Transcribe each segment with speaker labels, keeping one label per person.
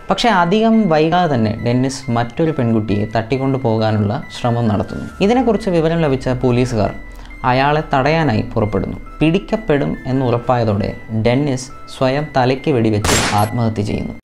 Speaker 1: പക്ഷേ അധികം വൈകാതെ തന്നെ ഡെന്നിസ് മറ്റൊരു പെൺകുട്ടിയെ തട്ടിക്കൊണ്ടു പോകാനുള്ള ശ്രമം നടത്തുന്നു ഇതിനെക്കുറിച്ച് വിവരം ലഭിച്ച പോലീസുകാർ അയാളെ തടയാനായി പുറപ്പെടുന്നു പിടിക്കപ്പെടും എന്ന് ഉറപ്പായതോടെ ഡെന്നിസ് സ്വയം തലയ്ക്ക് വെടിവെച്ച് ആത്മഹത്യ ചെയ്യുന്നു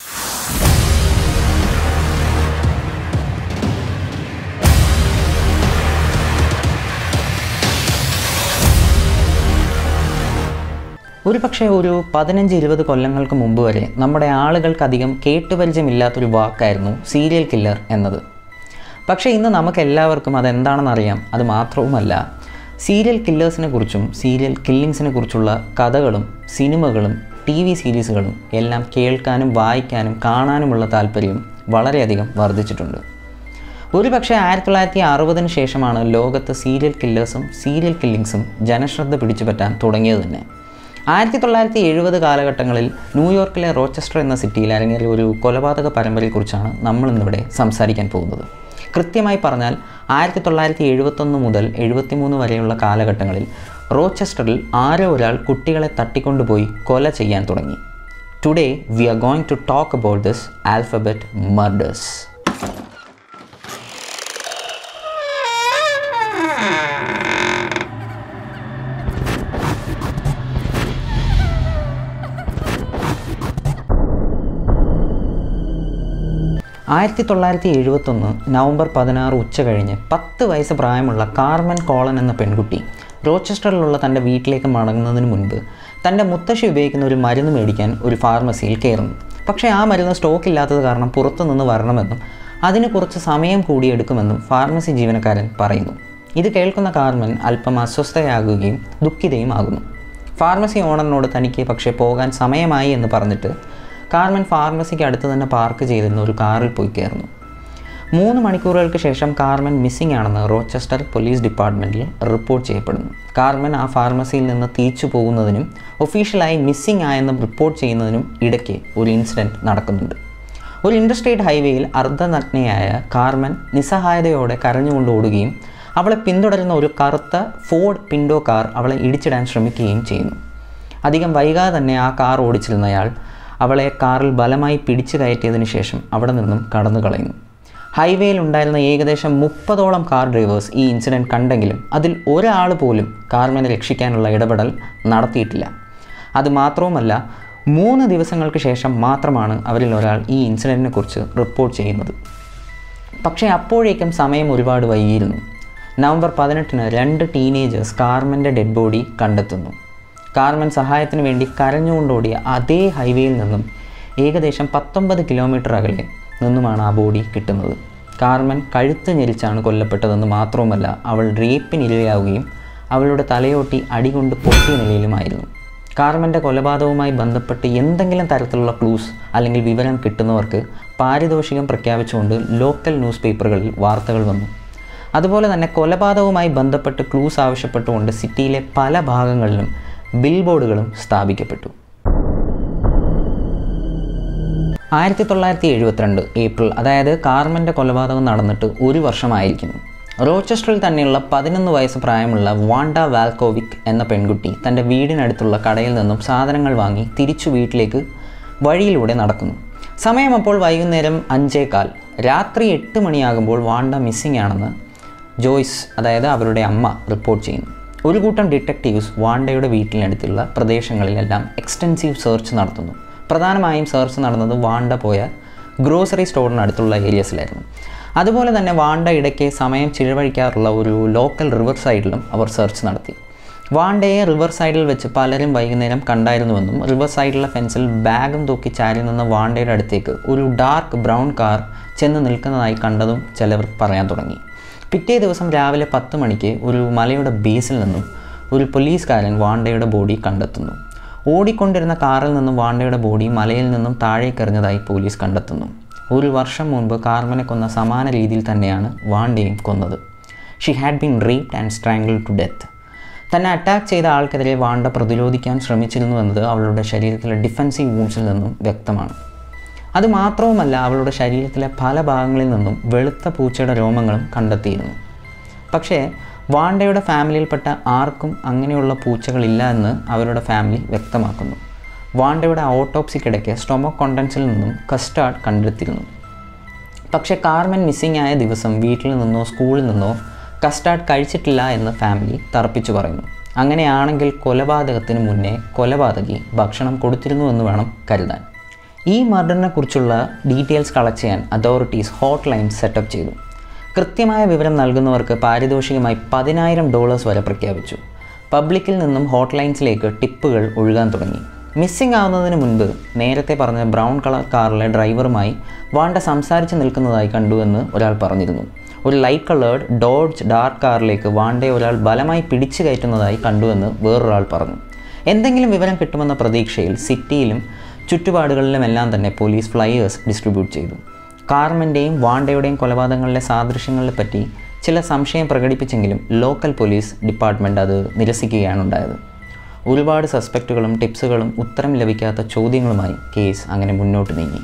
Speaker 1: ഒരു പക്ഷേ ഒരു പതിനഞ്ച് ഇരുപത് കൊല്ലങ്ങൾക്ക് മുമ്പ് വരെ നമ്മുടെ ആളുകൾക്കധികം കേട്ടുപരിചയമില്ലാത്തൊരു വാക്കായിരുന്നു സീരിയൽ കില്ലർ എന്നത് പക്ഷേ ഇന്ന് നമുക്ക് എല്ലാവർക്കും അതെന്താണെന്നറിയാം അത് മാത്രവുമല്ല സീരിയൽ കില്ലേഴ്സിനെ കുറിച്ചും സീരിയൽ കില്ലിങ്സിനെ കുറിച്ചുള്ള കഥകളും സിനിമകളും ടി വി സീരീസുകളും എല്ലാം കേൾക്കാനും വായിക്കാനും കാണാനുമുള്ള താല്പര്യം വളരെയധികം വർദ്ധിച്ചിട്ടുണ്ട് ഒരുപക്ഷെ ആയിരത്തി തൊള്ളായിരത്തി അറുപതിന് ശേഷമാണ് ലോകത്ത് സീരിയൽ കില്ലേഴ്സും സീരിയൽ കില്ലിങ്സും ജനശ്രദ്ധ പിടിച്ചുപറ്റാൻ തുടങ്ങിയത് തന്നെ ആയിരത്തി തൊള്ളായിരത്തി എഴുപത് കാലഘട്ടങ്ങളിൽ ന്യൂയോർക്കിലെ റോച്ചസ്റ്റർ എന്ന സിറ്റിയിൽ അരങ്ങേറിയ ഒരു കൊലപാതക പരമ്പരയെക്കുറിച്ചാണ് നമ്മൾ ഇന്നിവിടെ സംസാരിക്കാൻ പോകുന്നത് കൃത്യമായി പറഞ്ഞാൽ ആയിരത്തി തൊള്ളായിരത്തി എഴുപത്തൊന്ന് മുതൽ എഴുപത്തിമൂന്ന് വരെയുള്ള കാലഘട്ടങ്ങളിൽ റോച്ചസ്റ്ററിൽ ആരോ ഒരാൾ കുട്ടികളെ തട്ടിക്കൊണ്ടുപോയി കൊല ചെയ്യാൻ തുടങ്ങി today we are going to talk about this alphabet murders ആയിരത്തി തൊള്ളായിരത്തി എഴുപത്തൊന്ന് നവംബർ പതിനാറ് ഉച്ച കഴിഞ്ഞ് പത്ത് വയസ്സ് പ്രായമുള്ള കാർമൻ കോളൻ എന്ന പെൺകുട്ടി റോച്ചസ്റ്ററിലുള്ള തൻ്റെ വീട്ടിലേക്ക് മടങ്ങുന്നതിന് മുൻപ് തൻ്റെ മുത്തശ്ശി ഉപയോഗിക്കുന്ന ഒരു മരുന്ന് മേടിക്കാൻ ഒരു ഫാർമസിയിൽ കയറുന്നു പക്ഷേ ആ മരുന്ന് സ്റ്റോക്ക് ഇല്ലാത്തത് കാരണം പുറത്തുനിന്ന് വരണമെന്നും അതിന് കുറച്ച് സമയം കൂടിയെടുക്കുമെന്നും ഫാർമസി ജീവനക്കാരൻ പറയുന്നു ഇത് കേൾക്കുന്ന കാർമൻ അല്പം അസ്വസ്ഥയാകുകയും ദുഃഖിതയും ആകുന്നു ഫാർമസി ഓണറിനോട് തനിക്ക് പക്ഷേ പോകാൻ സമയമായി എന്ന് പറഞ്ഞിട്ട് കാർമൻ ഫാർമസിക്ക് അടുത്ത് തന്നെ പാർക്ക് ചെയ്തിരുന്ന ഒരു കാറിൽ പോയി കയറുന്നു മൂന്ന് മണിക്കൂറുകൾക്ക് ശേഷം കാർമൻ മിസ്സിംഗ് ആണെന്ന് റോച്ചസ്റ്റർ പോലീസ് ഡിപ്പാർട്ട്മെൻറ്റിൽ റിപ്പോർട്ട് ചെയ്യപ്പെടുന്നു കാർമൻ ആ ഫാർമസിയിൽ നിന്ന് തിരിച്ചു പോകുന്നതിനും ഒഫീഷ്യലായി മിസ്സിംഗ് ആയെന്ന് റിപ്പോർട്ട് ചെയ്യുന്നതിനും ഇടയ്ക്ക് ഒരു ഇൻസിഡൻറ്റ് നടക്കുന്നുണ്ട് ഒരു ഇൻഡർസ്റ്റേറ്റ് ഹൈവേയിൽ അർദ്ധനഗ്നയായ കാർമൻ നിസ്സഹായതയോടെ കരഞ്ഞുകൊണ്ട് ഓടുകയും അവളെ പിന്തുടരുന്ന ഒരു കറുത്ത ഫോർഡ് പിൻഡോ കാർ അവളെ ഇടിച്ചിടാൻ ശ്രമിക്കുകയും ചെയ്യുന്നു അധികം വൈകാതെ തന്നെ ആ കാർ ഓടിച്ചിരുന്നയാൾ അവളെ കാറിൽ ബലമായി പിടിച്ചു കയറ്റിയതിനു ശേഷം അവിടെ നിന്നും കടന്നു കളയുന്നു ഹൈവേയിൽ ഉണ്ടായിരുന്ന ഏകദേശം മുപ്പതോളം കാർ ഡ്രൈവേഴ്സ് ഈ ഇൻസിഡൻറ്റ് കണ്ടെങ്കിലും അതിൽ ഒരാൾ പോലും കാർമനെ രക്ഷിക്കാനുള്ള ഇടപെടൽ നടത്തിയിട്ടില്ല അതുമാത്രവുമല്ല മൂന്ന് ദിവസങ്ങൾക്ക് ശേഷം മാത്രമാണ് അവരിൽ ഒരാൾ ഈ ഇൻസിഡൻറ്റിനെ കുറിച്ച് റിപ്പോർട്ട് ചെയ്യുന്നത് പക്ഷേ അപ്പോഴേക്കും സമയം ഒരുപാട് വൈകിയിരുന്നു നവംബർ പതിനെട്ടിന് രണ്ട് ടീനേജേഴ്സ് കാർമൻ്റെ ഡെഡ് ബോഡി കണ്ടെത്തുന്നു കാർമൻ സഹായത്തിന് വേണ്ടി കരഞ്ഞുകൊണ്ടോടിയ അതേ ഹൈവേയിൽ നിന്നും ഏകദേശം പത്തൊമ്പത് കിലോമീറ്റർ അകലെ നിന്നുമാണ് ആ ബോഡി കിട്ടുന്നത് കാർമൻ കഴുത്ത് ഞെരിച്ചാണ് കൊല്ലപ്പെട്ടതെന്ന് മാത്രവുമല്ല അവൾ റേപ്പിനിരയാവുകയും അവളുടെ തലയോട്ടി അടികൊണ്ട് പൊട്ടിയ നിലയിലുമായിരുന്നു കാർമൻ്റെ കൊലപാതകവുമായി ബന്ധപ്പെട്ട് എന്തെങ്കിലും തരത്തിലുള്ള ക്ലൂസ് അല്ലെങ്കിൽ വിവരം കിട്ടുന്നവർക്ക് പാരിതോഷികം പ്രഖ്യാപിച്ചുകൊണ്ട് ലോക്കൽ ന്യൂസ് പേപ്പറുകളിൽ വാർത്തകൾ വന്നു അതുപോലെ തന്നെ കൊലപാതകവുമായി ബന്ധപ്പെട്ട് ക്ലൂസ് ആവശ്യപ്പെട്ടുകൊണ്ട് സിറ്റിയിലെ പല ഭാഗങ്ങളിലും ബിൽ ബോർഡുകളും സ്ഥാപിക്കപ്പെട്ടു ആയിരത്തി തൊള്ളായിരത്തി എഴുപത്തിരണ്ട് ഏപ്രിൽ അതായത് കാർമൻ്റെ കൊലപാതകം നടന്നിട്ട് ഒരു വർഷമായിരിക്കുന്നു റോച്ചസ്റ്ററിൽ തന്നെയുള്ള പതിനൊന്ന് വയസ്സ് പ്രായമുള്ള വാണ്ട വാൽക്കോവിക് എന്ന പെൺകുട്ടി തൻ്റെ വീടിനടുത്തുള്ള കടയിൽ നിന്നും സാധനങ്ങൾ വാങ്ങി തിരിച്ചു വീട്ടിലേക്ക് വഴിയിലൂടെ നടക്കുന്നു സമയം അപ്പോൾ വൈകുന്നേരം അഞ്ചേകാൽ രാത്രി എട്ട് മണിയാകുമ്പോൾ വാണ്ട മിസ്സിംഗ് ആണെന്ന് ജോയ്സ് അതായത് അവരുടെ അമ്മ റിപ്പോർട്ട് ചെയ്യുന്നു ഒരു കൂട്ടം ഡിറ്റക്റ്റീവ്സ് വാണ്ടയുടെ വീട്ടിനടുത്തുള്ള പ്രദേശങ്ങളിലെല്ലാം എക്സ്റ്റെൻസീവ് സെർച്ച് നടത്തുന്നു പ്രധാനമായും സെർച്ച് നടന്നത് വാണ്ട പോയ ഗ്രോസറി സ്റ്റോറിനടുത്തുള്ള ഏരിയസിലായിരുന്നു അതുപോലെ തന്നെ വാണ്ട ഇടയ്ക്ക് സമയം ചിലവഴിക്കാറുള്ള ഒരു ലോക്കൽ റിവർ സൈഡിലും അവർ സെർച്ച് നടത്തി വാണ്ടയെ റിവർ സൈഡിൽ വെച്ച് പലരും വൈകുന്നേരം കണ്ടായിരുന്നുവെന്നും റിവർ സൈഡിലെ ഫെൻസിൽ ബാഗും തൂക്കി ചാരി നിന്ന വാണ്ടയുടെ അടുത്തേക്ക് ഒരു ഡാർക്ക് ബ്രൗൺ കാർ ചെന്ന് നിൽക്കുന്നതായി കണ്ടതും ചിലവർ പറയാൻ തുടങ്ങി പിറ്റേ ദിവസം രാവിലെ പത്ത് മണിക്ക് ഒരു മലയുടെ ബേസിൽ നിന്നും ഒരു പോലീസുകാരൻ വാണ്ടയുടെ ബോഡി കണ്ടെത്തുന്നു ഓടിക്കൊണ്ടിരുന്ന കാറിൽ നിന്നും വാണ്ടയുടെ ബോഡി മലയിൽ നിന്നും താഴേക്കെറിഞ്ഞതായി പോലീസ് കണ്ടെത്തുന്നു ഒരു വർഷം മുൻപ് കാർമനെ കൊന്ന സമാന രീതിയിൽ തന്നെയാണ് വാണ്ടയും കൊന്നത് she had been raped and strangle to death തന്നെ അറ്റാക്ക് ചെയ്ത ആൾക്കെതിരെ വാണ്ട പ്രതിരോധിക്കാൻ ശ്രമിച്ചിരുന്നു എന്നത് അവളുടെ ശരീരത്തിലെ ഡിഫൻസീവ് വൂൺസിൽ നിന്നും വ്യക്തമാണ് അതുമാത്രവുമല്ല അവളുടെ ശരീരത്തിലെ പല ഭാഗങ്ങളിൽ നിന്നും വെളുത്ത പൂച്ചയുടെ രോമങ്ങളും കണ്ടെത്തിയിരുന്നു പക്ഷേ വാണ്ടയുടെ ഫാമിലിയിൽപ്പെട്ട ആർക്കും അങ്ങനെയുള്ള പൂച്ചകളില്ല എന്ന് അവരുടെ ഫാമിലി വ്യക്തമാക്കുന്നു വാണ്ടയുടെ ഓട്ടോപ്സിക്കിടയ്ക്ക് സ്റ്റൊമക് കോണ്ടൻസിൽ നിന്നും കസ്റ്റാർഡ് കണ്ടെത്തിയിരുന്നു പക്ഷേ കാർമൻ മിസ്സിംഗ് ആയ ദിവസം വീട്ടിൽ നിന്നോ സ്കൂളിൽ നിന്നോ കസ്റ്റാർഡ് കഴിച്ചിട്ടില്ല എന്ന് ഫാമിലി തറപ്പിച്ചു പറയുന്നു അങ്ങനെയാണെങ്കിൽ കൊലപാതകത്തിന് മുന്നേ കൊലപാതകി ഭക്ഷണം കൊടുത്തിരുന്നു എന്ന് വേണം കരുതാൻ ഈ മർഡറിനെ കുറിച്ചുള്ള ഡീറ്റെയിൽസ് കളക്ട് ചെയ്യാൻ അതോറിറ്റീസ് ഹോട്ട് ലൈൻ സെറ്റപ്പ് ചെയ്തു കൃത്യമായ വിവരം നൽകുന്നവർക്ക് പാരിതോഷികമായി പതിനായിരം ഡോളേഴ്സ് വരെ പ്രഖ്യാപിച്ചു പബ്ലിക്കിൽ നിന്നും ഹോട്ട് ലൈൻസിലേക്ക് ടിപ്പുകൾ ഒഴുകാൻ തുടങ്ങി മിസ്സിംഗ് ആവുന്നതിന് മുൻപ് നേരത്തെ പറഞ്ഞ ബ്രൗൺ കളർ കാറിലെ ഡ്രൈവറുമായി വാണ്ട സംസാരിച്ച് നിൽക്കുന്നതായി കണ്ടുവെന്ന് ഒരാൾ പറഞ്ഞിരുന്നു ഒരു ലൈറ്റ് കളേർഡ് ഡോഡ്ജ് ഡാർക്ക് കാറിലേക്ക് വാണ്ടയെ ഒരാൾ ബലമായി പിടിച്ചു കയറ്റുന്നതായി കണ്ടുവെന്ന് വേറൊരാൾ പറഞ്ഞു എന്തെങ്കിലും വിവരം കിട്ടുമെന്ന പ്രതീക്ഷയിൽ സിറ്റിയിലും ചുറ്റുപാടുകളിലുമെല്ലാം തന്നെ പോലീസ് ഫ്ലയേഴ്സ് ഡിസ്ട്രിബ്യൂട്ട് ചെയ്തു കാർമൻ്റെയും വാണ്ടയുടെയും കൊലപാതകങ്ങളിലെ സാദൃശ്യങ്ങളെ പറ്റി ചില സംശയം പ്രകടിപ്പിച്ചെങ്കിലും ലോക്കൽ പോലീസ് ഡിപ്പാർട്ട്മെൻറ്റ് അത് നിരസിക്കുകയാണ് ഉണ്ടായത് ഒരുപാട് സസ്പെക്റ്റുകളും ടിപ്സുകളും ഉത്തരം ലഭിക്കാത്ത ചോദ്യങ്ങളുമായി കേസ് അങ്ങനെ മുന്നോട്ട് നീങ്ങി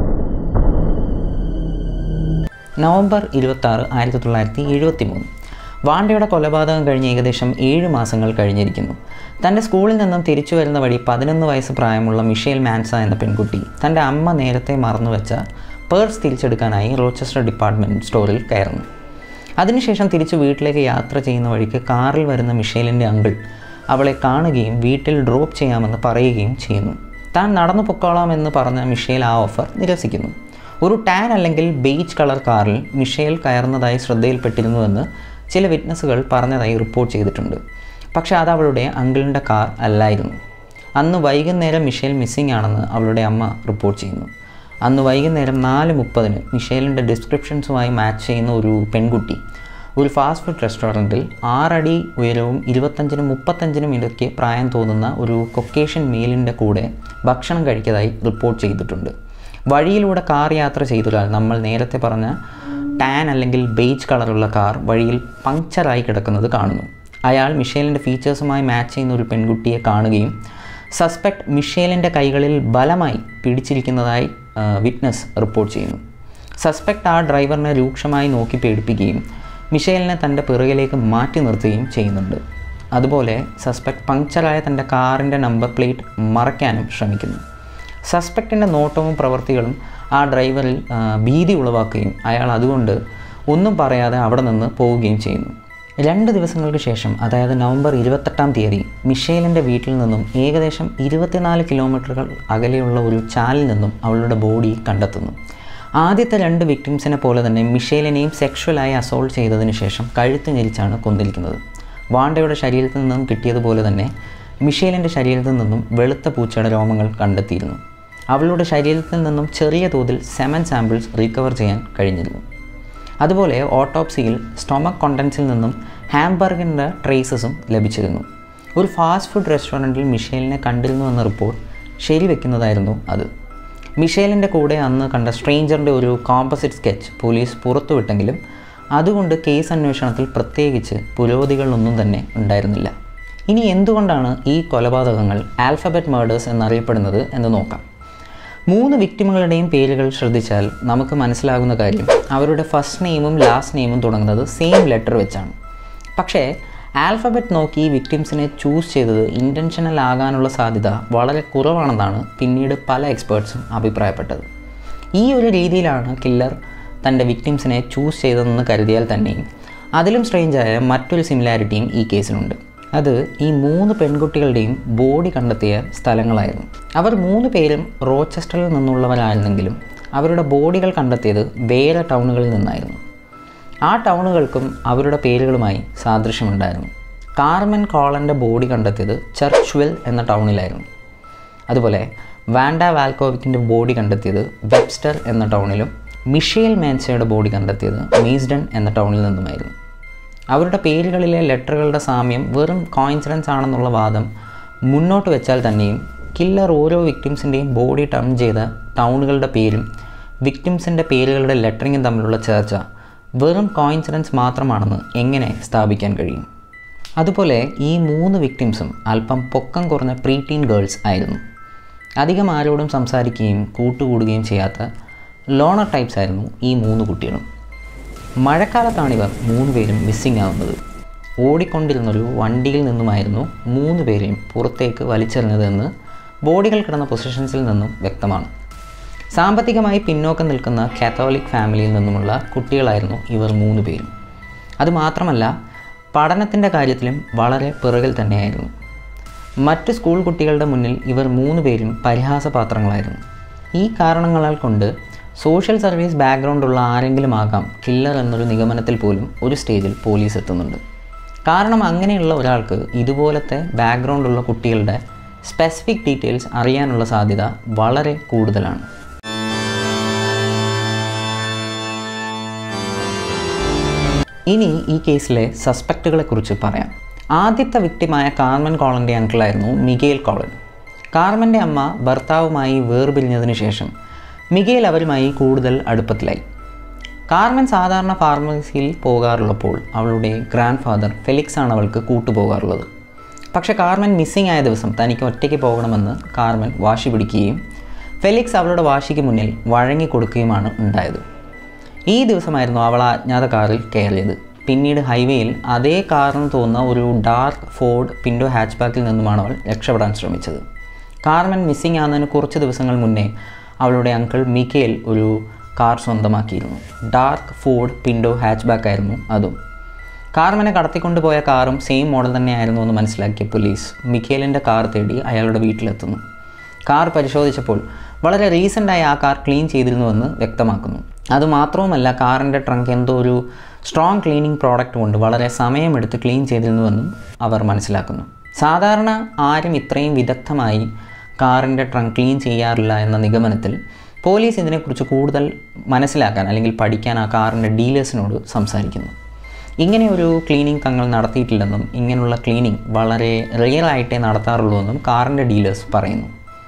Speaker 1: നവംബർ ഇരുപത്തി ആറ് ആയിരത്തി തൊള്ളായിരത്തി എഴുപത്തി മൂന്ന് വാണ്ടയുടെ കൊലപാതകം കഴിഞ്ഞ് ഏകദേശം ഏഴ് മാസങ്ങൾ കഴിഞ്ഞിരിക്കുന്നു തൻ്റെ സ്കൂളിൽ നിന്നും തിരിച്ചു വരുന്ന വഴി പതിനൊന്ന് വയസ്സ് പ്രായമുള്ള മിഷേൽ മാൻസ എന്ന പെൺകുട്ടി തൻ്റെ അമ്മ നേരത്തെ മറന്നുവെച്ച പേഴ്സ് തിരിച്ചെടുക്കാനായി റോച്ചസ്റ്റർ ഡിപ്പാർട്ട്മെൻറ്റ് സ്റ്റോറിൽ കയറുന്നു അതിനുശേഷം തിരിച്ചു വീട്ടിലേക്ക് യാത്ര ചെയ്യുന്ന വഴിക്ക് കാറിൽ വരുന്ന മിഷേലിൻ്റെ അങ്കിൾ അവളെ കാണുകയും വീട്ടിൽ ഡ്രോപ്പ് ചെയ്യാമെന്ന് പറയുകയും ചെയ്യുന്നു താൻ നടന്നു പൊക്കോളാമെന്ന് പറഞ്ഞ മിഷേൽ ആ ഓഫർ നിരസിക്കുന്നു ഒരു ടാൻ അല്ലെങ്കിൽ ബീച്ച് കളർ കാറിൽ മിഷേൽ കയറുന്നതായി ശ്രദ്ധയിൽപ്പെട്ടിരുന്നുവെന്ന് ചില വിറ്റ്നസ്സുകൾ പറഞ്ഞതായി റിപ്പോർട്ട് ചെയ്തിട്ടുണ്ട് പക്ഷേ അത് അവളുടെ അങ്കിളിൻ്റെ കാർ അല്ലായിരുന്നു അന്ന് വൈകുന്നേരം മിഷേൽ മിസ്സിംഗ് ആണെന്ന് അവളുടെ അമ്മ റിപ്പോർട്ട് ചെയ്യുന്നു അന്ന് വൈകുന്നേരം നാല് മുപ്പതിന് മിഷേലിൻ്റെ ഡിസ്ക്രിപ്ഷൻസുമായി മാച്ച് ചെയ്യുന്ന ഒരു പെൺകുട്ടി ഒരു ഫാസ്റ്റ് ഫുഡ് റെസ്റ്റോറൻറ്റിൽ ആറടി ഉയരവും ഇരുപത്തഞ്ചിനും മുപ്പത്തഞ്ചിനും ഇടയ്ക്ക് പ്രായം തോന്നുന്ന ഒരു കൊക്കേഷ്യൻ മെയിലിൻ്റെ കൂടെ ഭക്ഷണം കഴിച്ചതായി റിപ്പോർട്ട് ചെയ്തിട്ടുണ്ട് വഴിയിലൂടെ കാർ യാത്ര ചെയ്തൊരാൾ നമ്മൾ നേരത്തെ പറഞ്ഞ ടാൻ അല്ലെങ്കിൽ ബേജ് കളറുള്ള കാർ വഴിയിൽ പങ്ക്ചറായി കിടക്കുന്നത് കാണുന്നു അയാൾ മിഷേലിൻ്റെ ഫീച്ചേഴ്സുമായി മാച്ച് ചെയ്യുന്ന ഒരു പെൺകുട്ടിയെ കാണുകയും സസ്പെക്ട് മിഷേലിൻ്റെ കൈകളിൽ ബലമായി പിടിച്ചിരിക്കുന്നതായി വിറ്റ്നസ് റിപ്പോർട്ട് ചെയ്യുന്നു സസ്പെക്ട് ആ ഡ്രൈവറിനെ രൂക്ഷമായി നോക്കി പേടിപ്പിക്കുകയും മിഷേലിനെ തൻ്റെ പിറകിലേക്ക് മാറ്റി നിർത്തുകയും ചെയ്യുന്നുണ്ട് അതുപോലെ സസ്പെക്ട് പങ്ക്ചറായ തൻ്റെ കാറിൻ്റെ നമ്പർ പ്ലേറ്റ് മറയ്ക്കാനും ശ്രമിക്കുന്നു സസ്പെക്റ്റിൻ്റെ നോട്ടവും പ്രവൃത്തികളും ആ ഡ്രൈവറിൽ ആ, ഭീതി ഉളവാക്കുകയും അയാൾ അതുകൊണ്ട് ഒന്നും പറയാതെ അവിടെ നിന്ന് പോവുകയും ചെയ്യുന്നു രണ്ട് ദിവസങ്ങൾക്ക് ശേഷം അതായത് നവംബർ ഇരുപത്തെട്ടാം തീയതി മിഷേലിൻ്റെ വീട്ടിൽ നിന്നും ഏകദേശം ഇരുപത്തിനാല് കിലോമീറ്ററുകൾ അകലെയുള്ള ഒരു ചാലിൽ നിന്നും അവളുടെ ബോഡി കണ്ടെത്തുന്നു ആദ്യത്തെ രണ്ട് വിക്ടിംസിനെ പോലെ തന്നെ മിഷേലിനെയും സെക്ഷുവലായി അസോൾട്ട് ചെയ്തതിന് ശേഷം കഴുത്ത് ഞെരിച്ചാണ് കൊന്നിരിക്കുന്നത് വാണ്ടയുടെ ശരീരത്തിൽ നിന്നും കിട്ടിയതുപോലെ തന്നെ മിഷേലിൻ്റെ ശരീരത്തിൽ നിന്നും വെളുത്ത പൂച്ചയുടെ രോമങ്ങൾ കണ്ടെത്തിയിരുന്നു അവളുടെ ശരീരത്തിൽ നിന്നും ചെറിയ തോതിൽ സെമൻ സാമ്പിൾസ് റിക്കവർ ചെയ്യാൻ കഴിഞ്ഞിരുന്നു അതുപോലെ ഓട്ടോപ്സിയിൽ സ്റ്റൊമക് കോണ്ടൻസിൽ നിന്നും ഹാംബർഗിൻ്റെ ട്രേസസും ലഭിച്ചിരുന്നു ഒരു ഫാസ്റ്റ് ഫുഡ് റെസ്റ്റോറൻറ്റിൽ മിഷേലിനെ കണ്ടിരുന്നു എന്ന റിപ്പോർട്ട് ശരിവെക്കുന്നതായിരുന്നു അത് മിഷേലിൻ്റെ കൂടെ അന്ന് കണ്ട സ്ട്രേഞ്ചറിൻ്റെ ഒരു കോമ്പസിറ്റ് സ്കെച്ച് പോലീസ് പുറത്തുവിട്ടെങ്കിലും അതുകൊണ്ട് കേസ് അന്വേഷണത്തിൽ പ്രത്യേകിച്ച് പുരോഗതികളൊന്നും തന്നെ ഉണ്ടായിരുന്നില്ല ഇനി എന്തുകൊണ്ടാണ് ഈ കൊലപാതകങ്ങൾ ആൽഫബറ്റ് മേർഡേഴ്സ് എന്നറിയപ്പെടുന്നത് എന്ന് നോക്കാം മൂന്ന് വിക്ടിമുകളുടെയും പേരുകൾ ശ്രദ്ധിച്ചാൽ നമുക്ക് മനസ്സിലാകുന്ന കാര്യം അവരുടെ ഫസ്റ്റ് നെയിമും ലാസ്റ്റ് നെയിമും തുടങ്ങുന്നത് സെയിം ലെറ്റർ വെച്ചാണ് പക്ഷേ ആൽഫബറ്റ് നോക്കി ഈ വിക്ടിംസിനെ ചൂസ് ചെയ്തത് ഇൻറ്റൻഷനൽ ആകാനുള്ള സാധ്യത വളരെ കുറവാണെന്നാണ് പിന്നീട് പല എക്സ്പേർട്സും അഭിപ്രായപ്പെട്ടത് ഈ ഒരു രീതിയിലാണ് കില്ലർ തൻ്റെ വിക്ടിംസിനെ ചൂസ് ചെയ്തതെന്ന് കരുതിയാൽ തന്നെയും അതിലും സ്ട്രേഞ്ചായ മറ്റൊരു സിമിലാരിറ്റിയും ഈ കേസിനുണ്ട് അത് ഈ മൂന്ന് പെൺകുട്ടികളുടെയും ബോഡി കണ്ടെത്തിയ സ്ഥലങ്ങളായിരുന്നു അവർ മൂന്ന് പേരും റോച്ചസ്റ്ററിൽ നിന്നുള്ളവരായിരുന്നെങ്കിലും അവരുടെ ബോഡികൾ കണ്ടെത്തിയത് വേറെ ടൗണുകളിൽ നിന്നായിരുന്നു ആ ടൗണുകൾക്കും അവരുടെ പേരുകളുമായി സാദൃശ്യമുണ്ടായിരുന്നു കാർമൻ കോളൻ്റെ ബോഡി കണ്ടെത്തിയത് ചർച്ച്വെൽ എന്ന ടൗണിലായിരുന്നു അതുപോലെ വാൻഡ വാൽക്കോവിക്കിൻ്റെ ബോഡി കണ്ടെത്തിയത് വെബ്സ്റ്റർ എന്ന ടൗണിലും മിഷേൽ മാൻസയുടെ ബോഡി കണ്ടെത്തിയത് മീസ്ഡൺ എന്ന ടൗണിൽ നിന്നുമായിരുന്നു അവരുടെ പേരുകളിലെ ലെറ്ററുകളുടെ സാമ്യം വെറും കോയിൻസിഡൻസ് ആണെന്നുള്ള വാദം മുന്നോട്ട് വെച്ചാൽ തന്നെയും കില്ലർ ഓരോ വിക്ടിംസിൻ്റെയും ബോഡി ടേൺ ചെയ്ത ടൗണുകളുടെ പേരും വിക്ടിംസിൻ്റെ പേരുകളുടെ ലെറ്ററിങ്ങും തമ്മിലുള്ള ചർച്ച വെറും കോയിൻസിഡൻസ് മാത്രമാണെന്ന് എങ്ങനെ സ്ഥാപിക്കാൻ കഴിയും അതുപോലെ ഈ മൂന്ന് വിക്ടിംസും അല്പം പൊക്കം കുറഞ്ഞ പ്രീ ടീൻ ഗേൾസ് ആയിരുന്നു അധികം ആരോടും സംസാരിക്കുകയും കൂട്ടുകൂടുകയും ചെയ്യാത്ത ലോണർ ടൈപ്സ് ആയിരുന്നു ഈ മൂന്ന് കുട്ടികളും മഴക്കാലത്താണ് ഇവർ മൂന്ന് പേരും മിസ്സിംഗ് ആവുന്നത് ഓടിക്കൊണ്ടിരുന്നൊരു വണ്ടിയിൽ നിന്നുമായിരുന്നു മൂന്ന് പേരെയും പുറത്തേക്ക് വലിച്ചെറിഞ്ഞതെന്ന് ബോഡികൾ കിടന്ന പൊസിഷൻസിൽ നിന്നും വ്യക്തമാണ് സാമ്പത്തികമായി പിന്നോക്കം നിൽക്കുന്ന കാത്തോലിക് ഫാമിലിയിൽ നിന്നുമുള്ള കുട്ടികളായിരുന്നു ഇവർ മൂന്ന് പേരും അതുമാത്രമല്ല പഠനത്തിൻ്റെ കാര്യത്തിലും വളരെ പിറകിൽ തന്നെയായിരുന്നു മറ്റ് സ്കൂൾ കുട്ടികളുടെ മുന്നിൽ ഇവർ മൂന്ന് പേരും പരിഹാസപാത്രങ്ങളായിരുന്നു ഈ കാരണങ്ങളാൽ കൊണ്ട് സോഷ്യൽ സർവീസ് ബാക്ക്ഗ്രൗണ്ട് ഉള്ള ആരെങ്കിലും ആകാം കില്ലർ എന്നൊരു നിഗമനത്തിൽ പോലും ഒരു സ്റ്റേജിൽ പോലീസ് എത്തുന്നുണ്ട് കാരണം അങ്ങനെയുള്ള ഒരാൾക്ക് ഇതുപോലത്തെ ബാക്ക്ഗ്രൗണ്ട് ഉള്ള കുട്ടികളുടെ സ്പെസിഫിക് ഡീറ്റെയിൽസ് അറിയാനുള്ള സാധ്യത വളരെ കൂടുതലാണ് ഇനി ഈ കേസിലെ സസ്പെക്റ്റുകളെ കുറിച്ച് പറയാം ആദ്യത്തെ വിക്ടിമായ കാർമൻ കോളൻ്റെ അങ്കിളായിരുന്നു മിഗേൽ കോളൻ കാർമൻ്റെ അമ്മ ഭർത്താവുമായി വേർപിരിഞ്ഞതിന് ശേഷം മിഗേൽ അവരുമായി കൂടുതൽ അടുപ്പത്തിലായി കാർമൻ സാധാരണ ഫാർമസിയിൽ പോകാറുള്ളപ്പോൾ അവളുടെ ഗ്രാൻഡ് ഫാദർ ഫെലിക്സ് ആണ് അവൾക്ക് കൂട്ടുപോകാറുള്ളത് പക്ഷേ കാർമൻ മിസ്സിംഗ് ആയ ദിവസം തനിക്ക് ഒറ്റയ്ക്ക് പോകണമെന്ന് കാർമൻ വാശി പിടിക്കുകയും ഫെലിക്സ് അവളുടെ വാശിക്ക് മുന്നിൽ വഴങ്ങിക്കൊടുക്കുകയുമാണ് ഉണ്ടായത് ഈ ദിവസമായിരുന്നു അവൾ ആ അജ്ഞാത കാറിൽ കയറിയത് പിന്നീട് ഹൈവേയിൽ അതേ കാറിന് തോന്നുന്ന ഒരു ഡാർക്ക് ഫോർഡ് പിൻഡോ ഹാച്ച്ബാക്കിൽ നിന്നുമാണ് അവൾ രക്ഷപ്പെടാൻ ശ്രമിച്ചത് കാർമൻ മിസ്സിംഗ് ആകുന്നതിന് കുറച്ച് ദിവസങ്ങൾ മുന്നേ അവളുടെ അങ്കിൾ മിക്കേൽ ഒരു കാർ സ്വന്തമാക്കിയിരുന്നു ഡാർക്ക് ഫോർഡ് പിൻഡോ ഹാച്ച്ബാക്ക് ആയിരുന്നു അതും കാർമനെ കടത്തിക്കൊണ്ടുപോയ കാറും സെയിം മോഡൽ തന്നെയായിരുന്നു എന്ന് മനസ്സിലാക്കിയ പോലീസ് മിക്കേലിൻ്റെ കാർ തേടി അയാളുടെ വീട്ടിലെത്തുന്നു കാർ പരിശോധിച്ചപ്പോൾ വളരെ റീസെൻ്റായി ആ കാർ ക്ലീൻ ചെയ്തിരുന്നുവെന്ന് വ്യക്തമാക്കുന്നു അതുമാത്രവുമല്ല കാറിൻ്റെ ട്രങ്ക് എന്തോ ഒരു സ്ട്രോങ് ക്ലീനിങ് പ്രോഡക്റ്റ് കൊണ്ട് വളരെ സമയമെടുത്ത് ക്ലീൻ ചെയ്തിരുന്നുവെന്നും അവർ മനസ്സിലാക്കുന്നു സാധാരണ ആരും ഇത്രയും വിദഗ്ധമായി കാറിൻ്റെ ട്രങ്ക് ക്ലീൻ ചെയ്യാറില്ല എന്ന നിഗമനത്തിൽ പോലീസ് ഇതിനെക്കുറിച്ച് കൂടുതൽ മനസ്സിലാക്കാൻ അല്ലെങ്കിൽ പഠിക്കാൻ ആ കാറിൻ്റെ ഡീലേഴ്സിനോട് സംസാരിക്കുന്നു ഇങ്ങനെ ഒരു ക്ലീനിങ് തങ്ങൾ നടത്തിയിട്ടില്ലെന്നും ഇങ്ങനെയുള്ള ക്ലീനിങ് വളരെ റിയൽ ആയിട്ടേ നടത്താറുള്ളൂ എന്നും കാറിൻ്റെ ഡീലേഴ്സ് പറയുന്നു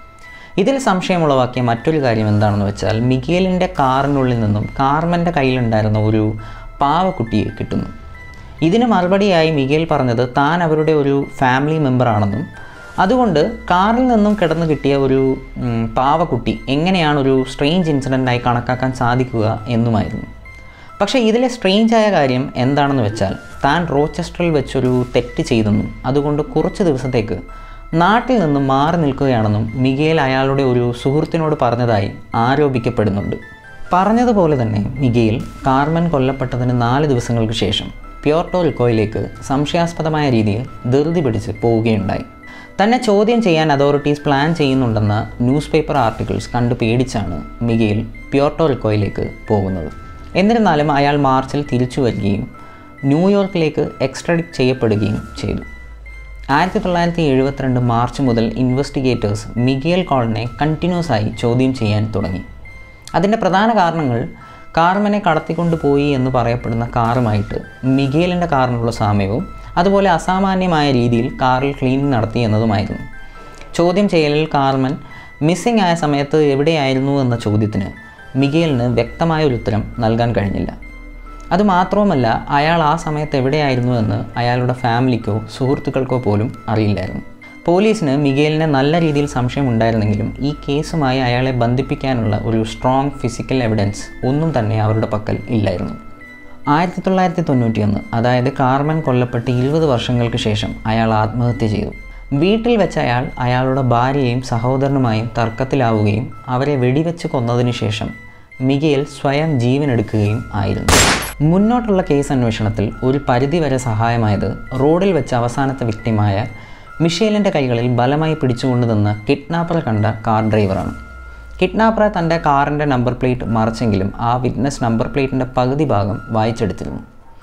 Speaker 1: ഇതിൽ സംശയമുളവാക്കിയ മറ്റൊരു കാര്യം എന്താണെന്ന് വെച്ചാൽ മിഗേലിൻ്റെ കാറിനുള്ളിൽ നിന്നും കാർമൻ്റെ കയ്യിലുണ്ടായിരുന്ന ഒരു പാവക്കുട്ടിയെ കിട്ടുന്നു ഇതിന് മറുപടിയായി മിഗേൽ പറഞ്ഞത് താൻ അവരുടെ ഒരു ഫാമിലി മെമ്പറാണെന്നും അതുകൊണ്ട് കാറിൽ നിന്നും കിടന്നു കിട്ടിയ ഒരു ഉം, പാവക്കുട്ടി എങ്ങനെയാണ് ഒരു സ്ട്രേഞ്ച് ഇൻസിഡൻ്റായി കണക്കാക്കാൻ സാധിക്കുക എന്നുമായിരുന്നു പക്ഷേ ഇതിലെ സ്ട്രേഞ്ചായ കാര്യം എന്താണെന്ന് വെച്ചാൽ താൻ റോച്ചസ്റ്ററിൽ വെച്ചൊരു തെറ്റ് ചെയ്തെന്നും അതുകൊണ്ട് കുറച്ച് ദിവസത്തേക്ക് നാട്ടിൽ നിന്നും മാറി നിൽക്കുകയാണെന്നും മിഗേൽ അയാളുടെ ഒരു സുഹൃത്തിനോട് പറഞ്ഞതായി ആരോപിക്കപ്പെടുന്നുണ്ട് പറഞ്ഞതുപോലെ തന്നെ മിഗേൽ കാർമൻ കൊല്ലപ്പെട്ടതിന് നാല് ദിവസങ്ങൾക്ക് ശേഷം പ്യോർട്ടോ റിക്കോയിലേക്ക് സംശയാസ്പദമായ രീതിയിൽ ധൃതി പിടിച്ച് പോവുകയുണ്ടായി തന്നെ ചോദ്യം ചെയ്യാൻ അതോറിറ്റീസ് പ്ലാൻ ചെയ്യുന്നുണ്ടെന്ന ന്യൂസ് പേപ്പർ ആർട്ടിക്കിൾസ് കണ്ടു പേടിച്ചാണ് മിഗേൽ പ്യോർട്ടോ റിക്കോയിലേക്ക് പോകുന്നത് എന്നിരുന്നാലും അയാൾ മാർച്ചിൽ തിരിച്ചു വരികയും ന്യൂയോർക്കിലേക്ക് എക്സ്ട്രഡിക്റ്റ് ചെയ്യപ്പെടുകയും ചെയ്തു ആയിരത്തി തൊള്ളായിരത്തി എഴുപത്തിരണ്ട് മാർച്ച് മുതൽ ഇൻവെസ്റ്റിഗേറ്റേഴ്സ് മിഗേൽ കോളിനെ കണ്ടിന്യൂസ് ആയി ചോദ്യം ചെയ്യാൻ തുടങ്ങി അതിൻ്റെ പ്രധാന കാരണങ്ങൾ കാർമനെ കടത്തിക്കൊണ്ടുപോയി എന്ന് പറയപ്പെടുന്ന കാറുമായിട്ട് മിഗേലിൻ്റെ കാറിനുള്ള സാമ്യവും അതുപോലെ അസാമാന്യമായ രീതിയിൽ കാറിൽ ക്ലീനിങ് നടത്തി എന്നതുമായിരുന്നു ചോദ്യം ചെയ്യലിൽ കാർമൻ മിസ്സിംഗ് ആയ സമയത്ത് എവിടെയായിരുന്നു എന്ന ചോദ്യത്തിന് മിഗേലിന് വ്യക്തമായ ഒരു ഉത്തരം നൽകാൻ കഴിഞ്ഞില്ല അതുമാത്രവുമല്ല അയാൾ ആ സമയത്ത് എവിടെയായിരുന്നു എന്ന് അയാളുടെ ഫാമിലിക്കോ സുഹൃത്തുക്കൾക്കോ പോലും അറിയില്ലായിരുന്നു പോലീസിന് മിഗേലിനെ നല്ല രീതിയിൽ സംശയമുണ്ടായിരുന്നെങ്കിലും ഈ കേസുമായി അയാളെ ബന്ധിപ്പിക്കാനുള്ള ഒരു സ്ട്രോങ് ഫിസിക്കൽ എവിഡൻസ് ഒന്നും തന്നെ അവരുടെ പക്കൽ ഇല്ലായിരുന്നു ആയിരത്തി തൊള്ളായിരത്തി തൊണ്ണൂറ്റിയൊന്ന് അതായത് കാർമൻ കൊല്ലപ്പെട്ട് ഇരുപത് വർഷങ്ങൾക്ക് ശേഷം അയാൾ ആത്മഹത്യ ചെയ്തു വീട്ടിൽ വെച്ച് അയാൾ അയാളുടെ ഭാര്യയെയും സഹോദരനുമായും തർക്കത്തിലാവുകയും അവരെ വെടിവെച്ച് കൊന്നതിന് ശേഷം മിഗേൽ സ്വയം ജീവനെടുക്കുകയും ആയിരുന്നു മുന്നോട്ടുള്ള കേസ് അന്വേഷണത്തിൽ ഒരു പരിധിവരെ സഹായമായത് റോഡിൽ വെച്ച് അവസാനത്തെ വിക്ടിമായ മിഷേലിൻ്റെ കൈകളിൽ ബലമായി പിടിച്ചുകൊണ്ട് നിന്ന കിഡ്നാപ്പറെ കണ്ട കാർ ഡ്രൈവറാണ് കിഡ്നാപ്പറെ തൻ്റെ കാറിൻ്റെ നമ്പർ പ്ലേറ്റ് മറച്ചെങ്കിലും ആ വിറ്റ്നസ് നമ്പർ പ്ലേറ്റിൻ്റെ പകുതി ഭാഗം വായിച്ചെടുത്തിരുന്നു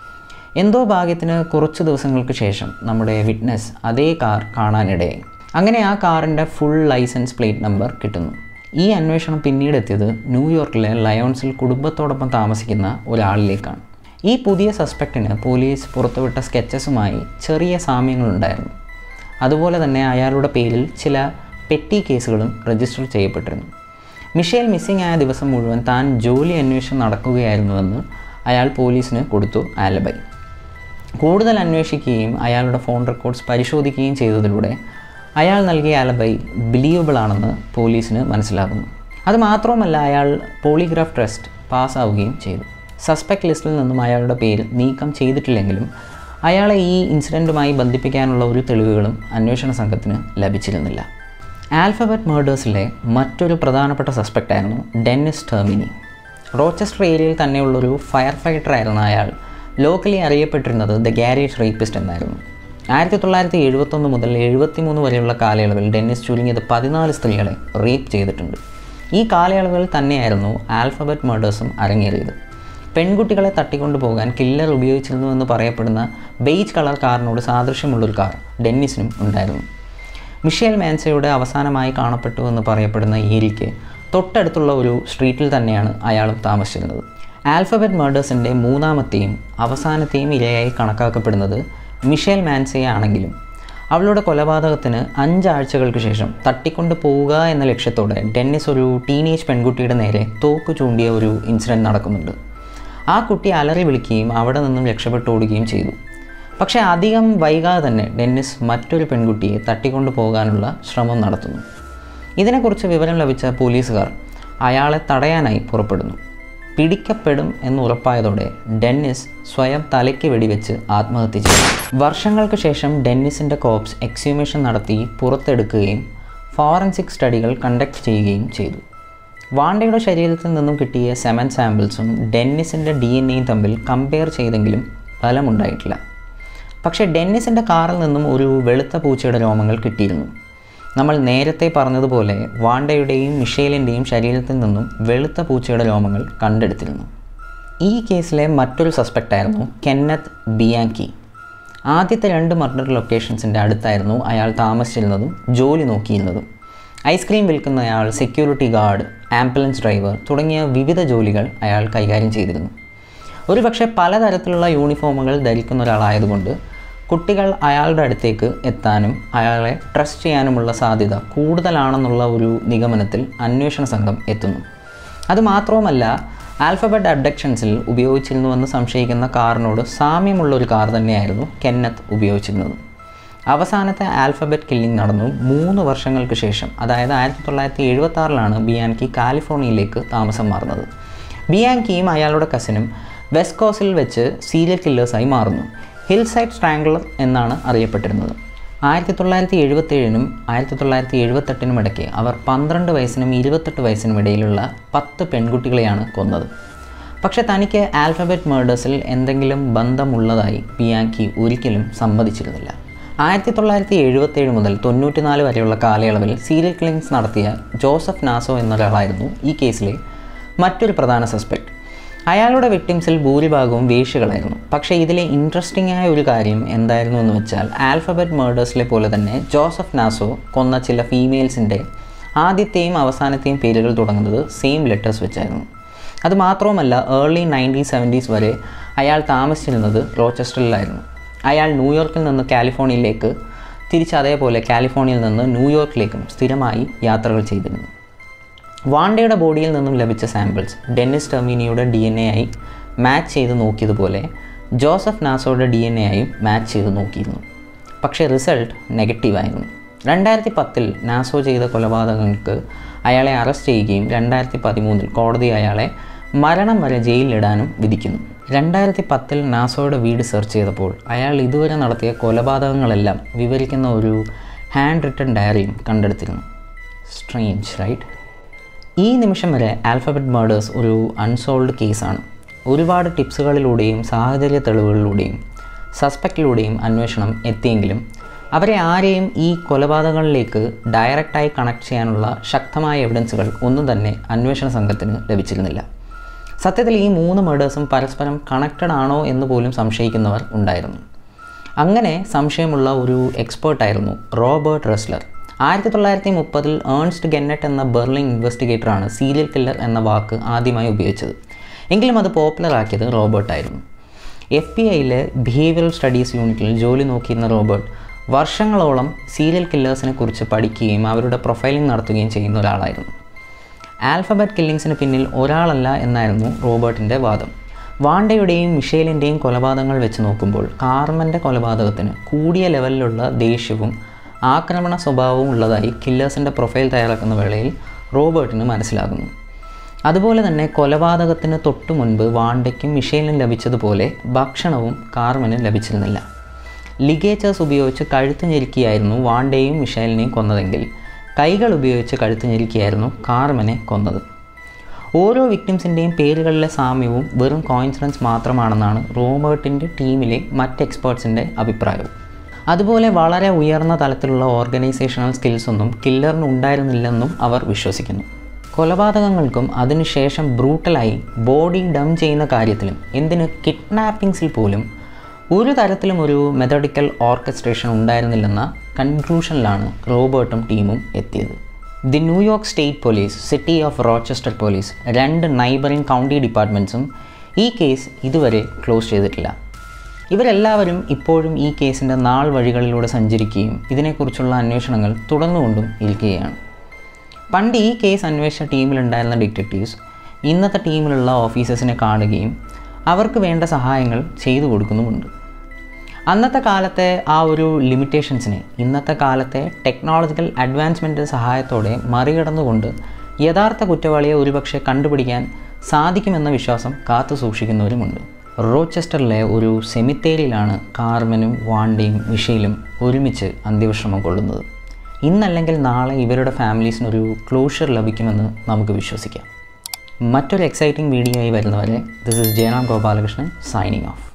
Speaker 1: എന്തോ ഭാഗ്യത്തിന് കുറച്ച് ദിവസങ്ങൾക്ക് ശേഷം നമ്മുടെ വിറ്റ്നസ് അതേ കാർ കാണാനിടയായി അങ്ങനെ ആ കാറിൻ്റെ ഫുൾ ലൈസൻസ് പ്ലേറ്റ് നമ്പർ കിട്ടുന്നു ഈ അന്വേഷണം പിന്നീട് എത്തിയത് ന്യൂയോർക്കിലെ ലയോൺസിൽ കുടുംബത്തോടൊപ്പം താമസിക്കുന്ന ഒരാളിലേക്കാണ് ഈ പുതിയ സസ്പെക്റ്റിന് പോലീസ് പുറത്തുവിട്ട സ്കെച്ചസുമായി ചെറിയ സാമ്യങ്ങളുണ്ടായിരുന്നു അതുപോലെ തന്നെ അയാളുടെ പേരിൽ ചില പെറ്റി കേസുകളും രജിസ്റ്റർ ചെയ്യപ്പെട്ടിരുന്നു മിഷേൽ മിസ്സിംഗ് ആയ ദിവസം മുഴുവൻ താൻ ജോലി അന്വേഷണം നടക്കുകയായിരുന്നുവെന്ന് അയാൾ പോലീസിന് കൊടുത്തു ആലബൈ കൂടുതൽ അന്വേഷിക്കുകയും അയാളുടെ ഫോൺ റെക്കോർഡ്സ് പരിശോധിക്കുകയും ചെയ്തതിലൂടെ അയാൾ നൽകിയ ആലബൈ ബിലീവബിൾ ആണെന്ന് പോലീസിന് മനസ്സിലാകുന്നു അതുമാത്രവുമല്ല അയാൾ പോളിഗ്രാഫ് ടെസ്റ്റ് പാസ്സാവുകയും ചെയ്തു സസ്പെക്ട് ലിസ്റ്റിൽ നിന്നും അയാളുടെ പേര് നീക്കം ചെയ്തിട്ടില്ലെങ്കിലും അയാളെ ഈ ഇൻസിഡൻറ്റുമായി ബന്ധിപ്പിക്കാനുള്ള ഒരു തെളിവുകളും അന്വേഷണ സംഘത്തിന് ലഭിച്ചിരുന്നില്ല ആൽഫബറ്റ് മേർഡേഴ്സിലെ മറ്റൊരു പ്രധാനപ്പെട്ട സസ്പെക്റ്റ് ആയിരുന്നു ഡെന്നിസ് ടെർമിനി റോച്ചസ്റ്റർ ഏരിയയിൽ തന്നെയുള്ളൊരു ഫയർ ഫൈറ്റർ ആയിരുന്ന അയാൾ ലോക്കലി അറിയപ്പെട്ടിരുന്നത് ദ ഗാരേജ് റേപ്പിസ്റ്റ് എന്നായിരുന്നു ആയിരത്തി തൊള്ളായിരത്തി എഴുപത്തൊന്ന് മുതൽ എഴുപത്തി മൂന്ന് വരെയുള്ള കാലയളവിൽ ഡെന്നിസ് ചുരുങ്ങിയത് പതിനാല് സ്ത്രീകളെ റേപ്പ് ചെയ്തിട്ടുണ്ട് ഈ കാലയളവിൽ തന്നെയായിരുന്നു ആൽഫബറ്റ് മർഡേഴ്സും അരങ്ങേറിയത് പെൺകുട്ടികളെ തട്ടിക്കൊണ്ടു പോകാൻ കില്ലർ ഉപയോഗിച്ചിരുന്നുവെന്ന് പറയപ്പെടുന്ന ബെയ്ജ് കളർ കാറിനോട് സാദൃശ്യമുള്ളൊരു കാർ ഡെന്നിസിനും ഉണ്ടായിരുന്നു മിഷേൽ മാൻസയുടെ അവസാനമായി കാണപ്പെട്ടു എന്ന് പറയപ്പെടുന്ന ഏരിക്ക് തൊട്ടടുത്തുള്ള ഒരു സ്ട്രീറ്റിൽ തന്നെയാണ് അയാളും താമസിച്ചിരുന്നത് ആൽഫബറ്റ് മർഡേഴ്സിൻ്റെ മൂന്നാമത്തെയും അവസാനത്തെയും ഇരയായി കണക്കാക്കപ്പെടുന്നത് മിഷേൽ മാൻസയെ ആണെങ്കിലും അവളുടെ കൊലപാതകത്തിന് അഞ്ചാഴ്ചകൾക്ക് ശേഷം തട്ടിക്കൊണ്ട് പോവുക എന്ന ലക്ഷ്യത്തോടെ ഡെന്നിസ് ഒരു ടീനേജ് പെൺകുട്ടിയുടെ നേരെ തോക്ക് ചൂണ്ടിയ ഒരു ഇൻസിഡൻറ്റ് നടക്കുന്നുണ്ട് ആ കുട്ടി അലറി വിളിക്കുകയും അവിടെ നിന്നും രക്ഷപ്പെട്ടു ഓടുകയും ചെയ്തു പക്ഷേ അധികം വൈകാതെ തന്നെ ഡെന്നിസ് മറ്റൊരു പെൺകുട്ടിയെ തട്ടിക്കൊണ്ടു പോകാനുള്ള ശ്രമം നടത്തുന്നു ഇതിനെക്കുറിച്ച് വിവരം ലഭിച്ച പോലീസുകാർ അയാളെ തടയാനായി പുറപ്പെടുന്നു പിടിക്കപ്പെടും എന്ന് ഉറപ്പായതോടെ ഡെന്നിസ് സ്വയം തലയ്ക്ക് വെടിവെച്ച് ആത്മഹത്യ ചെയ്തു വർഷങ്ങൾക്ക് ശേഷം ഡെന്നിസിൻ്റെ കോപ്സ് എക്സ്യൂമേഷൻ നടത്തി പുറത്തെടുക്കുകയും ഫോറൻസിക് സ്റ്റഡികൾ കണ്ടക്ട് ചെയ്യുകയും ചെയ്തു വാണ്ടയുടെ ശരീരത്തിൽ നിന്നും കിട്ടിയ സെമൻ സാമ്പിൾസും ഡെന്നിസിൻ്റെ ഡി എൻ എയും തമ്മിൽ കമ്പയർ ചെയ്തെങ്കിലും ഫലമുണ്ടായിട്ടില്ല പക്ഷേ ഡെന്നിസിൻ്റെ കാറിൽ നിന്നും ഒരു വെളുത്ത പൂച്ചയുടെ രോമങ്ങൾ കിട്ടിയിരുന്നു നമ്മൾ നേരത്തെ പറഞ്ഞതുപോലെ വാണ്ടയുടെയും മിഷേലിൻ്റെയും ശരീരത്തിൽ നിന്നും വെളുത്ത പൂച്ചയുടെ രോമങ്ങൾ കണ്ടെടുത്തിരുന്നു ഈ കേസിലെ മറ്റൊരു സസ്പെക്റ്റായിരുന്നു കെന്നത്ത് ബിയാങ്കി ആദ്യത്തെ രണ്ട് മർഡർ ലൊക്കേഷൻസിൻ്റെ അടുത്തായിരുന്നു അയാൾ താമസിച്ചിരുന്നതും ജോലി നോക്കിയിരുന്നതും ഐസ്ക്രീം വിൽക്കുന്നയാൾ സെക്യൂരിറ്റി ഗാർഡ് ആംബുലൻസ് ഡ്രൈവർ തുടങ്ങിയ വിവിധ ജോലികൾ അയാൾ കൈകാര്യം ചെയ്തിരുന്നു ഒരുപക്ഷെ പലതരത്തിലുള്ള യൂണിഫോമുകൾ ധരിക്കുന്ന ഒരാളായതുകൊണ്ട് കുട്ടികൾ അയാളുടെ അടുത്തേക്ക് എത്താനും അയാളെ ട്രസ്റ്റ് ചെയ്യാനുമുള്ള സാധ്യത കൂടുതലാണെന്നുള്ള ഒരു നിഗമനത്തിൽ അന്വേഷണ സംഘം എത്തുന്നു അതുമാത്രവുമല്ല ആൽഫബറ്റ് അബ്ഡക്ഷൻസിൽ ഉപയോഗിച്ചിരുന്നുവെന്ന് സംശയിക്കുന്ന കാറിനോട് സാമ്യമുള്ള ഒരു കാർ തന്നെയായിരുന്നു കെന്നത്ത് ഉപയോഗിച്ചിരുന്നത് അവസാനത്തെ ആൽഫബറ്റ് കില്ലിംഗ് നടന്നു മൂന്ന് വർഷങ്ങൾക്ക് ശേഷം അതായത് ആയിരത്തി തൊള്ളായിരത്തി എഴുപത്തി ആറിലാണ് ബിയാൻകി കാലിഫോർണിയയിലേക്ക് താമസം മാറുന്നത് ബിയാൻകിയും അയാളുടെ കസിനും വെസ്റ്റ് കോസ്റ്റിൽ വെച്ച് സീരിയൽ കില്ലേഴ്സായി മാറുന്നു ഹിൽ സൈഡ് സ്ട്രാംഗ്ലർ എന്നാണ് അറിയപ്പെട്ടിരുന്നത് ആയിരത്തി തൊള്ളായിരത്തി എഴുപത്തേഴിനും ആയിരത്തി തൊള്ളായിരത്തി എഴുപത്തെട്ടിനും ഇടയ്ക്ക് അവർ പന്ത്രണ്ട് വയസ്സിനും ഇരുപത്തെട്ട് വയസ്സിനും ഇടയിലുള്ള പത്ത് പെൺകുട്ടികളെയാണ് കൊന്നത് പക്ഷേ തനിക്ക് ആൽഫബറ്റ് മേർഡേഴ്സിൽ എന്തെങ്കിലും ബന്ധമുള്ളതായി പിയാങ്കി ഒരിക്കലും സമ്മതിച്ചിരുന്നില്ല ആയിരത്തി തൊള്ളായിരത്തി എഴുപത്തേഴ് മുതൽ തൊണ്ണൂറ്റിനാല് വരെയുള്ള കാലയളവിൽ സീരിയൽ കില്ലിങ്സ് നടത്തിയ ജോസഫ് നാസോ എന്നൊരാളായിരുന്നു ഈ കേസിലെ മറ്റൊരു പ്രധാന സസ്പെക്ട് അയാളുടെ വിക്ടിംസിൽ ഭൂരിഭാഗവും വേശ്യകളായിരുന്നു പക്ഷേ ഇതിലെ ഇൻട്രസ്റ്റിംഗ് ആയ ഒരു കാര്യം എന്തായിരുന്നു എന്ന് വെച്ചാൽ ആൽഫബറ്റ് മേർഡേഴ്സിലെ പോലെ തന്നെ ജോസഫ് നാസോ കൊന്ന ചില ഫീമെയിൽസിൻ്റെ ആദ്യത്തെയും അവസാനത്തെയും പേരുകൾ തുടങ്ങുന്നത് സെയിം ലെറ്റേഴ്സ് വെച്ചായിരുന്നു അതുമാത്രവുമല്ല ഏർലി നയൻറ്റീൻ സെവൻറ്റീസ് വരെ അയാൾ താമസിച്ചിരുന്നത് റോച്ചസ്റ്ററിലായിരുന്നു അയാൾ ന്യൂയോർക്കിൽ നിന്ന് കാലിഫോർണിയയിലേക്ക് തിരിച്ച് അതേപോലെ കാലിഫോർണിയയിൽ നിന്ന് ന്യൂയോർക്കിലേക്കും സ്ഥിരമായി യാത്രകൾ ചെയ്തിരുന്നു വാണ്ടയുടെ ബോഡിയിൽ നിന്നും ലഭിച്ച സാമ്പിൾസ് ഡെന്നിസ് ടെർമിനിയുടെ ഡി എൻ എ ആയി മാച്ച് ചെയ്ത് നോക്കിയതുപോലെ ജോസഫ് നാസോയുടെ ഡി എൻ എ ആയും മാച്ച് ചെയ്ത് നോക്കിയിരുന്നു പക്ഷേ റിസൾട്ട് നെഗറ്റീവായിരുന്നു രണ്ടായിരത്തി പത്തിൽ നാസോ ചെയ്ത കൊലപാതകങ്ങൾക്ക് അയാളെ അറസ്റ്റ് ചെയ്യുകയും രണ്ടായിരത്തി പതിമൂന്നിൽ കോടതി അയാളെ മരണം വരെ ജയിലിലിടാനും വിധിക്കുന്നു രണ്ടായിരത്തി പത്തിൽ നാസോയുടെ വീട് സെർച്ച് ചെയ്തപ്പോൾ അയാൾ ഇതുവരെ നടത്തിയ കൊലപാതകങ്ങളെല്ലാം വിവരിക്കുന്ന ഒരു ഹാൻഡ് റിട്ടൺ ഡയറിയും കണ്ടെടുത്തിരുന്നു സ്ട്രേഞ്ച് റൈറ്റ് ഈ നിമിഷം വരെ ആൽഫബറ്റ് മർഡേഴ്സ് ഒരു അൺസോൾവ്ഡ് കേസാണ് ഒരുപാട് ടിപ്സുകളിലൂടെയും സാഹചര്യ തെളിവുകളിലൂടെയും സസ്പെക്റ്റിലൂടെയും അന്വേഷണം എത്തിയെങ്കിലും അവരെ ആരെയും ഈ കൊലപാതകങ്ങളിലേക്ക് ഡയറക്റ്റായി കണക്ട് ചെയ്യാനുള്ള ശക്തമായ എവിഡൻസുകൾ ഒന്നും തന്നെ അന്വേഷണ സംഘത്തിന് ലഭിച്ചിരുന്നില്ല സത്യത്തിൽ ഈ മൂന്ന് മർഡേഴ്സും പരസ്പരം കണക്റ്റഡ് ആണോ എന്ന് പോലും സംശയിക്കുന്നവർ ഉണ്ടായിരുന്നു അങ്ങനെ സംശയമുള്ള ഒരു എക്സ്പേർട്ടായിരുന്നു റോബർട്ട് റെസ്ലർ ആയിരത്തി തൊള്ളായിരത്തി മുപ്പതിൽ ഏൺസ്റ്റ് ഗെന്നറ്റ് എന്ന ബെർലിൻ ഇൻവെസ്റ്റിഗേറ്ററാണ് സീരിയൽ കില്ലർ എന്ന വാക്ക് ആദ്യമായി ഉപയോഗിച്ചത് എങ്കിലും അത് പോപ്പുലർ ആക്കിയത് റോബർട്ടായിരുന്നു എഫ് ബി ഐയിലെ ബിഹേവിയറൽ സ്റ്റഡീസ് യൂണിറ്റിൽ ജോലി നോക്കിയിരുന്ന റോബർട്ട് വർഷങ്ങളോളം സീരിയൽ കില്ലേഴ്സിനെ കുറിച്ച് പഠിക്കുകയും അവരുടെ പ്രൊഫൈലിംഗ് നടത്തുകയും ചെയ്യുന്ന ഒരാളായിരുന്നു ആൽഫബറ്റ് കില്ലിങ്സിന് പിന്നിൽ ഒരാളല്ല എന്നായിരുന്നു റോബർട്ടിൻ്റെ വാദം വാണ്ടയുടെയും മിഷേലിൻ്റെയും കൊലപാതകങ്ങൾ വെച്ച് നോക്കുമ്പോൾ കാർമൻ്റെ കൊലപാതകത്തിന് കൂടിയ ലെവലിലുള്ള ദേഷ്യവും ആക്രമണ സ്വഭാവവും ഉള്ളതായി കില്ലേഴ്സിൻ്റെ പ്രൊഫൈൽ തയ്യാറാക്കുന്ന വേളയിൽ റോബർട്ടിന് മനസ്സിലാകുന്നു അതുപോലെ തന്നെ കൊലപാതകത്തിന് തൊട്ടു മുൻപ് വാണ്ടയ്ക്കും മിഷേലിനും ലഭിച്ചതുപോലെ ഭക്ഷണവും കാർമന് ലഭിച്ചിരുന്നില്ല ലിഗേച്ചേഴ്സ് ഉപയോഗിച്ച് കഴുത്ത് ഞെരുക്കിയായിരുന്നു വാണ്ടയെയും മിഷേലിനെയും കൊന്നതെങ്കിൽ കൈകൾ ഉപയോഗിച്ച് കഴുത്ത് ഞെരുക്കിയായിരുന്നു കാർമനെ കൊന്നത് ഓരോ വിക്ടിംസിൻ്റെയും പേരുകളിലെ സാമ്യവും വെറും കോയിൻസിഡൻസ് മാത്രമാണെന്നാണ് റോബർട്ടിൻ്റെ ടീമിലെ മറ്റ് എക്സ്പേർട്സിൻ്റെ അഭിപ്രായവും അതുപോലെ വളരെ ഉയർന്ന തലത്തിലുള്ള ഓർഗനൈസേഷണൽ സ്കിൽസ് ഒന്നും കില്ലറിന് ഉണ്ടായിരുന്നില്ലെന്നും അവർ വിശ്വസിക്കുന്നു കൊലപാതകങ്ങൾക്കും അതിനുശേഷം ബ്രൂട്ടലായി ബോഡി ഡം ചെയ്യുന്ന കാര്യത്തിലും എന്തിന് കിഡ്നാപ്പിങ്സിൽ പോലും ഒരു തരത്തിലും ഒരു മെത്തഡിക്കൽ ഓർക്കസ്ട്രേഷൻ ഉണ്ടായിരുന്നില്ലെന്ന കൺക്ലൂഷനിലാണ് റോബർട്ടും ടീമും എത്തിയത് the New York state police city of Rochester police രണ്ട് നൈബറിംഗ് കൗണ്ടി ഡിപ്പാർട്ട്മെൻറ്റ്സും ഈ കേസ് ഇതുവരെ ക്ലോസ് ചെയ്തിട്ടില്ല ഇവരെല്ലാവരും ഇപ്പോഴും ഈ കേസിൻ്റെ നാൾ വഴികളിലൂടെ സഞ്ചരിക്കുകയും ഇതിനെക്കുറിച്ചുള്ള അന്വേഷണങ്ങൾ തുടർന്നുകൊണ്ടും ഇരിക്കുകയാണ് പണ്ട് ഈ കേസ് അന്വേഷിച്ച ടീമിലുണ്ടായിരുന്ന ഡിറ്റക്റ്റീവ്സ് ഇന്നത്തെ ടീമിലുള്ള ഓഫീസേഴ്സിനെ കാണുകയും അവർക്ക് വേണ്ട സഹായങ്ങൾ ചെയ്തു കൊടുക്കുന്നുമുണ്ട് അന്നത്തെ കാലത്തെ ആ ഒരു ലിമിറ്റേഷൻസിനെ ഇന്നത്തെ കാലത്തെ ടെക്നോളജിക്കൽ അഡ്വാൻസ്മെൻറ്റ് സഹായത്തോടെ മറികടന്നുകൊണ്ട് യഥാർത്ഥ കുറ്റവാളിയെ ഒരുപക്ഷെ കണ്ടുപിടിക്കാൻ സാധിക്കുമെന്ന വിശ്വാസം കാത്തു സൂക്ഷിക്കുന്നവരുമുണ്ട് റോച്ചസ്റ്ററിലെ ഒരു സെമിത്തേരിയിലാണ് കാർമനും വാണ്ടയും മിഷയിലും ഒരുമിച്ച് അന്ത്യവിശ്രമം കൊള്ളുന്നത് ഇന്നല്ലെങ്കിൽ നാളെ ഇവരുടെ ഫാമിലീസിനൊരു ക്ലോഷർ ലഭിക്കുമെന്ന് നമുക്ക് വിശ്വസിക്കാം മറ്റൊരു എക്സൈറ്റിംഗ് വീഡിയോ ആയി വരുന്നവരെ this is Jayaram Gopalakrishnan signing of